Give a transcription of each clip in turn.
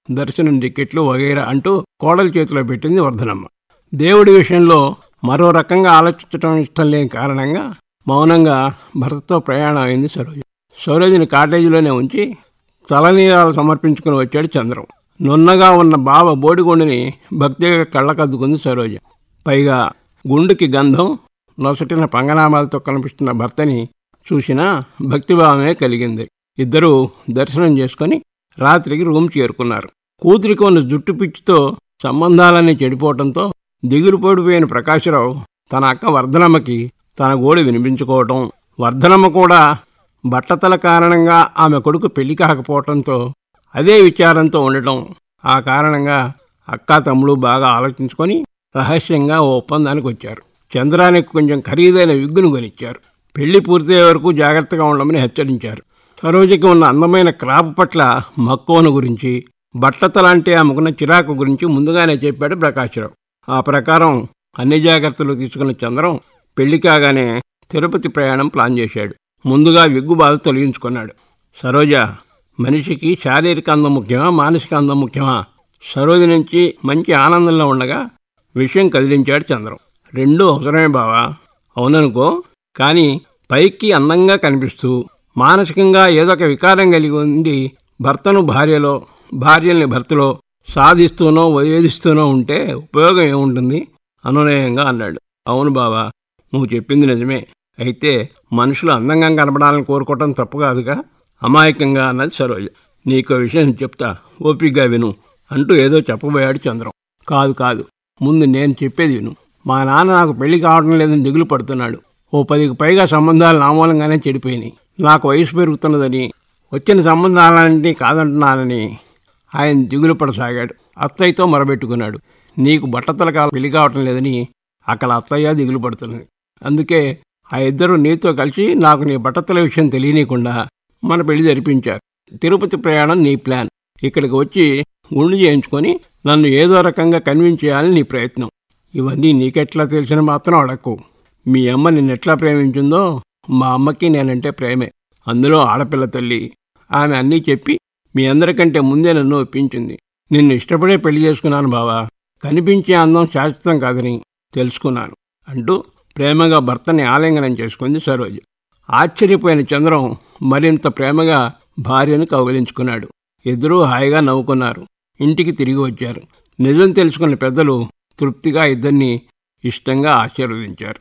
దర్శనం టికెట్లు వగైరా అంటూ కోడలి చేతిలో పెట్టింది వర్ధనమ్మ దేవుడి విషయంలో మరో రకంగా ఆలోచించడం ఇష్టం లేని కారణంగా మౌనంగా భర్తతో ప్రయాణం అయింది సరోజ సరోజని కాటేజీలోనే ఉంచి తలనీరాలు సమర్పించుకుని వచ్చాడు చంద్రం నున్నగా ఉన్న బావ బోడిగుండుని భక్తిగా కళ్ళకద్దుకుంది సరోజ పైగా గుండుకి గంధం నొసటిన పంగనామాలతో కనిపిస్తున్న భర్తని చూసినా భక్తిభావమే కలిగింది ఇద్దరూ దర్శనం చేసుకుని రాత్రికి రూమ్ చేరుకున్నారు కూతురికి ఉన్న జుట్టు పిచ్చితో సంబంధాలన్నీ చెడిపోవటంతో దిగులు పడిపోయిన ప్రకాశరావు తన అక్క వర్ధనమ్మకి తన గోడు వినిపించుకోవటం వర్ధనమ్మ కూడా బట్టతల కారణంగా ఆమె కొడుకు పెళ్లి కాకపోవటంతో అదే విచారంతో ఉండటం ఆ కారణంగా అక్క తమ్ముడు బాగా ఆలోచించుకొని రహస్యంగా ఓ ఒప్పందానికి వచ్చారు చంద్రానికి కొంచెం ఖరీదైన విగ్గును కొనిచ్చారు పెళ్లి పూర్తయ్యే వరకు జాగ్రత్తగా ఉండమని హెచ్చరించారు సరోజకి ఉన్న అందమైన క్రాప్ పట్ల మక్కువను గురించి బట్టతలాంటి ఆమెకున్న చిరాకు గురించి ముందుగానే చెప్పాడు ప్రకాశ్రావు ఆ ప్రకారం అన్ని జాగ్రత్తలు తీసుకున్న చంద్రం పెళ్లి కాగానే తిరుపతి ప్రయాణం ప్లాన్ చేశాడు ముందుగా విగ్గు బాధ తొలగించుకున్నాడు సరోజ మనిషికి శారీరక అందం ముఖ్యమా మానసిక అందం ముఖ్యమా సరోజ నుంచి మంచి ఆనందంలో ఉండగా విషయం కదిలించాడు చంద్రం రెండూ అవసరమే బావా అవుననుకో కానీ పైకి అందంగా కనిపిస్తూ మానసికంగా ఏదో ఒక వికారం కలిగి ఉండి భర్తను భార్యలో భార్యల్ని భర్తలో సాధిస్తూనో వేధిస్తూనో ఉంటే ఉపయోగం ఏముంటుంది అనునయంగా అన్నాడు అవును బావా నువ్వు చెప్పింది నిజమే అయితే మనుషులు అందంగా కనపడాలని కోరుకోవటం తప్పు కాదుగా అమాయకంగా అన్నది సరోజ నీకో విషయం చెప్తా ఓపిగ్గా విను అంటూ ఏదో చెప్పబోయాడు చంద్రం కాదు కాదు ముందు నేను చెప్పేది విను మా నాన్న నాకు పెళ్లి కావడం లేదని దిగులు పడుతున్నాడు ఓ పదికి పైగా సంబంధాలు నామూలంగానే చెడిపోయినాయి నాకు వయసు పెరుగుతున్నదని వచ్చిన సంబంధాలన్నింటినీ కాదంటున్నానని ఆయన దిగులు పడసాగాడు అత్తయ్యతో మొరబెట్టుకున్నాడు నీకు బట్టతల పెళ్లి కావటం లేదని అక్కడ అత్తయ్య దిగులు పడుతున్నది అందుకే ఆ ఇద్దరు నీతో కలిసి నాకు నీ బట్టతల విషయం తెలియనీయకుండా మన పెళ్లి జరిపించారు తిరుపతి ప్రయాణం నీ ప్లాన్ ఇక్కడికి వచ్చి గుండు చేయించుకొని నన్ను ఏదో రకంగా కన్విన్స్ చేయాలని నీ ప్రయత్నం ఇవన్నీ నీకెట్లా తెలిసిన మాత్రం అడక్కు మీ అమ్మ నిన్నెట్లా ప్రేమించిందో మా అమ్మకి నేనంటే ప్రేమే అందులో ఆడపిల్ల తల్లి ఆమె అన్నీ చెప్పి మీ అందరికంటే ముందే నన్ను ఒప్పించింది నిన్ను ఇష్టపడే పెళ్లి చేసుకున్నాను బావా కనిపించే అందం శాశ్వతం కాదని తెలుసుకున్నాను అంటూ ప్రేమగా భర్తని ఆలింగనం చేసుకుంది సరోజ ఆశ్చర్యపోయిన చంద్రం మరింత ప్రేమగా భార్యను కౌగిలించుకున్నాడు ఇద్దరూ హాయిగా నవ్వుకున్నారు ఇంటికి తిరిగి వచ్చారు నిజం తెలుసుకున్న పెద్దలు తృప్తిగా ఇద్దరిని ఇష్టంగా ఆశీర్వదించారు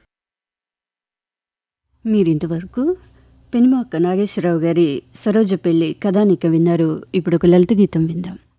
మీరింతవరకు పెనుమాక నాగేశ్వరరావు గారి సరోజ పెళ్లి కథానిక విన్నారు ఇప్పుడు ఒక లలిత గీతం విందాం